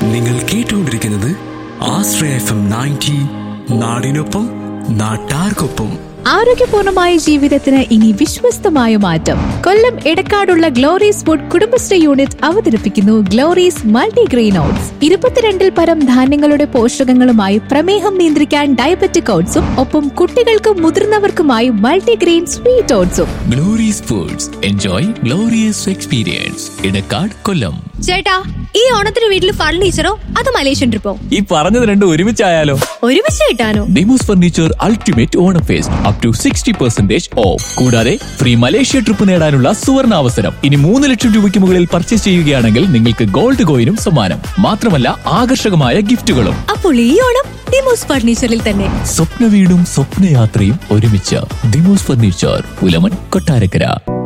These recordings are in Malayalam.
നിങ്ങൾ കേട്ടുകൊണ്ടിരിക്കുന്നത് ആശ്രയ എഫ് എം നയൻറ്റി നാടിനൊപ്പം നാട്ടാർക്കൊപ്പം ആരോഗ്യപൂർണമായ ജീവിതത്തിന് ഇനി വിശ്വസ്തമായ മാറ്റം കൊല്ലം എടക്കാടുള്ള ഗ്ലോറീസ് ഫുഡ് കുടുംബശ്രീ യൂണിറ്റ് അവതരിപ്പിക്കുന്നു ഗ്ലോറീസ് മൾട്ടിഗ്രെയിൻ ഓട്സ് ഇരുപത്തിരണ്ടിൽ പരം ധാന്യങ്ങളുടെ പോഷകങ്ങളുമായി പ്രമേഹം നിയന്ത്രിക്കാൻ ഡയബറ്റിക് ഓട്സും ഒപ്പം കുട്ടികൾക്കും മുതിർന്നവർക്കുമായി മൾട്ടിഗ്രെയിൻ സ്വീറ്റ് ഓട്സും Glory's foods enjoy glorious experience Edakkad Kollam ചേട്ടാ ഈ ഓണത്തിന് വീട്ടിൽ ഫർണിച്ചറോ അത് മലേഷ്യൻ ട്രിപ്പോ ഈ പറഞ്ഞത് രണ്ടും ഒരുമിച്ചായാലോ ഒരുമിച്ച് കിട്ടാനോ Demos furniture ultimate Onam fest up to sixty percentage off കൂടാതെ ഫ്രീ മലേഷ്യ ട്രിപ്പ് നേടാനുള്ള സുവർണ അവസരം ഇനി മൂന്ന് ലക്ഷം രൂപയ്ക്ക് മുകളിൽ പർച്ചേസ് ചെയ്യുകയാണെങ്കിൽ നിങ്ങൾക്ക് ഗോൾഡ് കോയിനും സമ്മാനം മാത്രമല്ല ആകർഷകമായ ഗിഫ്റ്റുകളും അപ്പോൾ ഈ ഓണം ഡിമോസ് ഫർണിച്ചറിൽ തന്നെ സ്വപ്ന വീടും സ്വപ്നയാത്രയും ഒരുമിച്ച് Demos furniture Pulamon Kottarakkara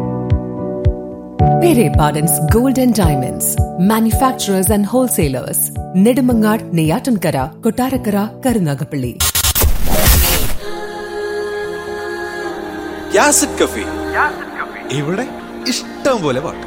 Pere Pardon's Gold and Diamonds, manufacturers and wholesalers, Nedumangad, Neyatankara, Kotarakara, Karunagapalli. യാസിഡ് കഫി ഇവിടെ ഇഷ്ടം പോലെ പാട്ട്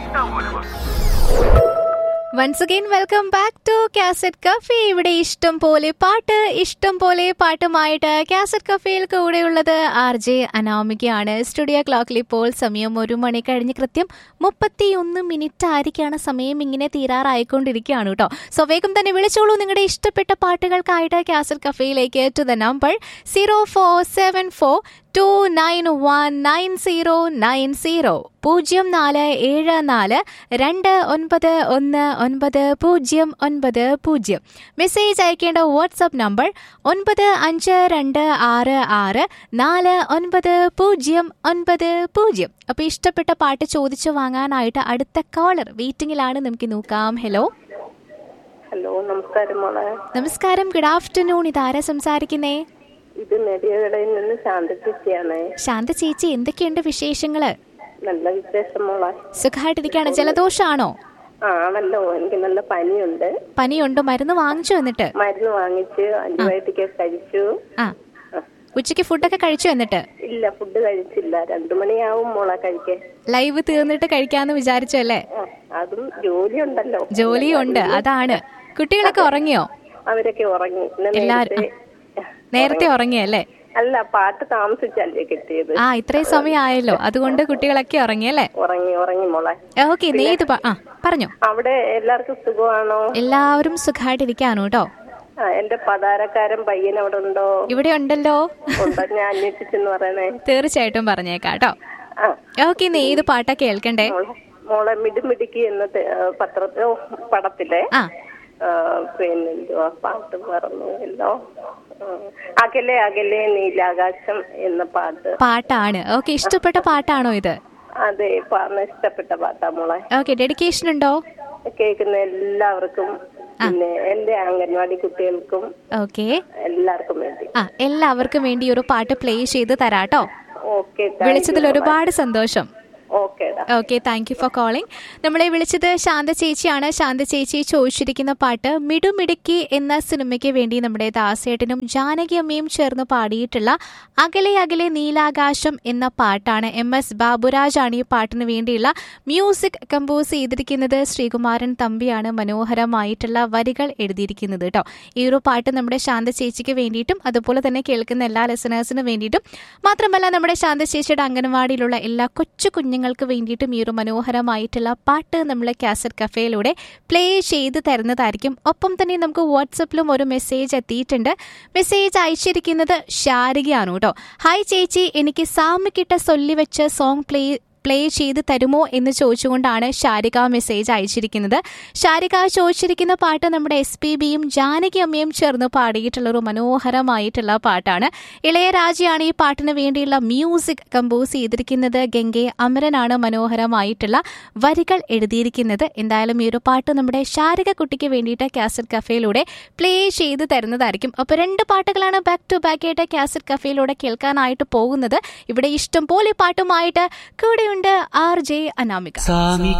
once again welcome back to cassette cafe ഇവിടെ ഇഷ്ടം പോലെ പാട്ട് ഇഷ്ടം പോലെ പാട്ടുമായിട്ട് കാസറ്റ് കഫേയിൽ കൂടെയുള്ളത് ആർ ജെ അനാമികയാണ് സ്റ്റുഡിയോ ക്ലോക്കിൽ ഇപ്പോൾ സമയം ഒരു മണി കഴിഞ്ഞ് കൃത്യം മുപ്പത്തി ഒന്ന് മിനിറ്റ് ആയിരിക്കാണ് സമയം ഇങ്ങനെ തീരാറായിക്കൊണ്ടിരിക്കുകയാണ് കേട്ടോ സോ വേഗം തന്നെ വിളിച്ചോളൂ നിങ്ങളുടെ ഇഷ്ടപ്പെട്ട പാട്ടുകൾക്കായിട്ട് കാസറ്റ് കഫേയിലേക്ക് to the number zero four seven four two nine one nine zero nine zero പൂജ്യം നാല് ഏഴ് നാല് രണ്ട് ഒൻപത് ഒന്ന് ഒൻപത് പൂജ്യം ഒൻപത് പൂജ്യം മെസ്സേജ് അയക്കേണ്ട വാട്സപ്പ് നമ്പർ ഒൻപത് അഞ്ച് രണ്ട് ആറ് ആറ് നാല് ഒൻപത് പൂജ്യം ഒൻപത് പൂജ്യം അപ്പോൾ ഇഷ്ടപ്പെട്ട പാട്ട് ചോദിച്ചു വാങ്ങാനായിട്ട് അടുത്ത കോളർ വെയിറ്റിംഗിലാണ് നമുക്ക് നോക്കാം ഹലോ ഹലോ നമസ്കാരം മോളെ നമസ്കാരം ഗുഡ് ആഫ്റ്റർനൂൺ ഇതാരാ സംസാരിക്കുന്നേ ഇത് നെടിയകടയിൽ നിന്ന് ശാന്ത ചേച്ചിയാണ് ശാന്ത ചേച്ചി എന്തൊക്കെയുണ്ട് വിശേഷങ്ങള് നല്ല വിശേഷം മോളെ സുഖമായിട്ടിരിക്കുകയാണ് ജലദോഷമാണോ ആ ആണല്ലോ എനിക്ക് നല്ല പനിയുണ്ട് പനിയുണ്ടോ മരുന്ന് വാങ്ങിച്ചു എന്നിട്ട് മരുന്ന് വാങ്ങിച്ച് ആന്റിബയോട്ടിക് കഴിച്ചു ആ ഉച്ചയ്ക്ക് ഫുഡൊക്കെ കഴിച്ചു എന്നിട്ട് ഇല്ല ഫുഡ് കഴിച്ചില്ല രണ്ടു മണിയാവും മോളെ കഴിക്കാൻ ലൈവ് തീർന്നിട്ട് കഴിക്കാന്ന് വിചാരിച്ചു അല്ലേ ആ, അതും ജോലിയുണ്ടല്ലോ ജോലിയുണ്ട് അതാണ് കുട്ടികളൊക്കെ ഉറങ്ങിയോ അവരൊക്കെ ഉറങ്ങി ഇന്ന് എല്ലാരും നേരത്തെ- നേരത്തെ ഉറങ്ങിയല്ലേ അല്ല പാട്ട് താമസിച്ചല്ലേ കിട്ടിയത് ആ ഇത്രയും സമയമായല്ലോ അതുകൊണ്ട് കുട്ടികളൊക്കെ ഉറങ്ങിയല്ലേ ഉറങ്ങി ഉറങ്ങി മോളെ ഓക്കെ നീ ഇത് പ- ആ പറഞ്ഞോ അവിടെ എല്ലാവർക്കും സുഖമാണോ എല്ലാവരും സുഖമായിട്ടിരിക്കാനു കേട്ടോ ആ എന്റെ പതാരക്കാരൻ പയ്യൻ അവിടെ ഉണ്ടോ ഇവിടെ ഉണ്ടല്ലോ ഉണ്ടോ ഞാൻ അന്വേഷിച്ചെന്ന് പറയണേ തീർച്ചയായിട്ടും പറഞ്ഞേക്കാം കേട്ടോ ആ ഓക്കെ നീ ഏത് പാട്ടാ കേൾക്കണ്ടേ മോളെ മോളെ മിടുമിടുക്കി എന്ന തെ- ആ, പത്രത്തിലോ പടത്തിലെ ആ ആ, പിന്നെ എന്തുവാ പാട്ട് മറന്നുവല്ലോ ആ, അകലെ അകലെ നീലാകാശം എന്ന പാട്ട് പാട്ടാണ് ഓക്കെ ഇഷ്ടപ്പെട്ട പാട്ടാണോ ഇത് അതെ പാടുന്ന ഇഷ്ടപ്പെട്ട പാട്ടാ മോളെ ഓക്കെ ഡെഡിക്കേഷൻ ഉണ്ടോ കേൾക്കുന്ന എല്ലാവർക്കും പിന്നെ എന്റെ അംഗൻവാടി കുട്ടികൾക്കും ഓക്കെ എല്ലാവർക്കും വേണ്ടി ആ എല്ലാവർക്കും വേണ്ടി ഒരു പാട്ട് പ്ലേ ചെയ്ത് തരാട്ടോ ഓക്കെ വിളിച്ചതിൽ ഒരുപാട് സന്തോഷം ഓക്കേടാ okay thank you for calling നമ്മളെ വിളിച്ചത് ശാന്ത ചേച്ചിയാണ് ശാന്ത ചേച്ചി ചോദിച്ചിരിക്കുന്ന പാട്ട് മിടുമിടുക്കി എന്ന സിനിമയ്ക്ക് വേണ്ടി നമ്മുടെ ദാസേട്ടനും ജാനകി അമ്മയും ചേർന്ന് പാടിയിട്ടുള്ള അകലെ അകലെ നീലാകാശം എന്ന പാട്ടാണ് എം എസ് ബാബുരാജാണ് ഈ പാട്ടിന് വേണ്ടിയുള്ള മ്യൂസിക് കമ്പോസ് ചെയ്തിരിക്കുന്നത് ശ്രീകുമാരൻ തമ്പിയാണ് മനോഹരമായിട്ടുള്ള വരികൾ എഴുതിയിരിക്കുന്നത് കേട്ടോ ഈ ഒരു പാട്ട് നമ്മുടെ ശാന്ത ചേച്ചിക്ക് വേണ്ടിയിട്ടും അതുപോലെ തന്നെ കേൾക്കുന്ന എല്ലാ ലിസണേഴ്സിനും വേണ്ടിയിട്ടും മാത്രമല്ല നമ്മുടെ ശാന്ത ചേച്ചിയുടെ അംഗനവാടിയിലുള്ള എല്ലാ കൊച്ചു കുഞ്ഞുങ്ങൾക്ക് വേണ്ടിയിട്ടും ഈ ഒരു മനോഹരമായിട്ടുള്ള പാട്ട് നമ്മൾ കാസറ്റ് കഫേയിലൂടെ പ്ലേ ചെയ്ത് തരുന്നതായിരിക്കും ഒപ്പം തന്നെ നമുക്ക് വാട്സപ്പിലും ഒരു മെസ്സേജ് എത്തിയിട്ടുണ്ട് മെസ്സേജ് അയച്ചിരിക്കുന്നത് ശാരികയാണ് കേട്ടോ ഹായ് ചേച്ചി എനിക്ക് സാമിക്കിട്ട സൊല്ലി വെച്ച് സോങ് പ്ലേ പ്ലേ ചെയ്ത് തരുമോ എന്ന് ചോദിച്ചുകൊണ്ടാണ് ഷാരിക മെസ്സേജ് അയച്ചിരിക്കുന്നത് ഷാരിക ചോദിച്ചിരിക്കുന്ന പാട്ട് നമ്മുടെ എസ് പി ബിയും ജാനകി അമ്മയും ചേർന്ന് പാടിയിട്ടുള്ള ഒരു മനോഹരമായിട്ടുള്ള പാട്ടാണ് ഇളയരാജയാണ് ഈ പാട്ടിന് വേണ്ടിയുള്ള മ്യൂസിക് കമ്പോസ് ചെയ്തിരിക്കുന്നത് ഗംഗെ അമരനാണ് മനോഹരമായിട്ടുള്ള വരികൾ എഴുതിയിരിക്കുന്നത് എന്തായാലും ഈ ഒരു പാട്ട് നമ്മുടെ ഷാരിക കുട്ടിക്ക് വേണ്ടിയിട്ട് കാസറ്റ് കഫേയിലൂടെ പ്ലേ ചെയ്ത് തരുന്നതായിരിക്കും അപ്പോൾ രണ്ട് പാട്ടുകളാണ് ബാക്ക് ടു ബാക്ക് ആയിട്ട് കാസറ്റ് കഫേയിലൂടെ കേൾക്കാനായിട്ട് പോകുന്നത് ഇവിടെ ഇഷ്ടം പോലെ പാട്ടുമായിട്ട് കൂടെയുണ്ട് ആർ ജെ അനാമിക സാമി